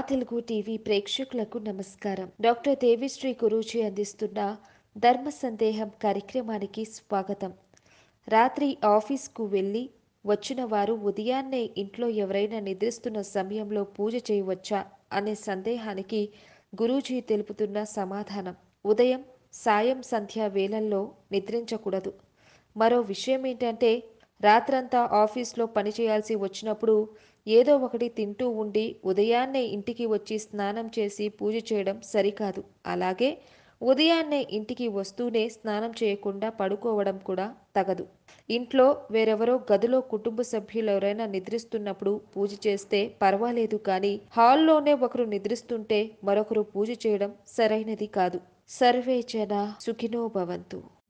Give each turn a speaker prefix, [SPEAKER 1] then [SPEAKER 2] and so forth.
[SPEAKER 1] మా తెలుగు టీవీ ప్రేక్షకులకు నమస్కారం డాక్టర్ దేవిశ్రీ గురూజీ అందిస్తున్న ధర్మ సందేహం కార్యక్రమానికి స్వాగతం రాత్రి ఆఫీస్కు వెళ్ళి వచ్చిన వారు ఉదయాన్నే ఇంట్లో ఎవరైనా నిద్రిస్తున్న సమయంలో పూజ చేయవచ్చా అనే సందేహానికి గురూజీ తెలుపుతున్న సమాధానం ఉదయం సాయం సంధ్యా వేళల్లో నిద్రించకూడదు మరో విషయం ఏంటంటే రాత్రంతా ఆఫీస్లో పనిచేయాల్సి వచ్చినప్పుడు ఏదో ఒకటి తింటూ ఉండి ఉదయాన్నే ఇంటికి వచ్చి స్నానం చేసి పూజ చేయడం సరికాదు అలాగే ఉదయాన్నే ఇంటికి వస్తూనే స్నానం చేయకుండా పడుకోవడం కూడా తగదు ఇంట్లో వేరెవరో గదిలో కుటుంబ సభ్యులు ఎవరైనా నిద్రిస్తున్నప్పుడు పూజ చేస్తే పర్వాలేదు కానీ హాల్లోనే ఒకరు నిద్రిస్తుంటే మరొకరు పూజ చేయడం సరైనది కాదు సర్వే జన సుఖినో భవంతు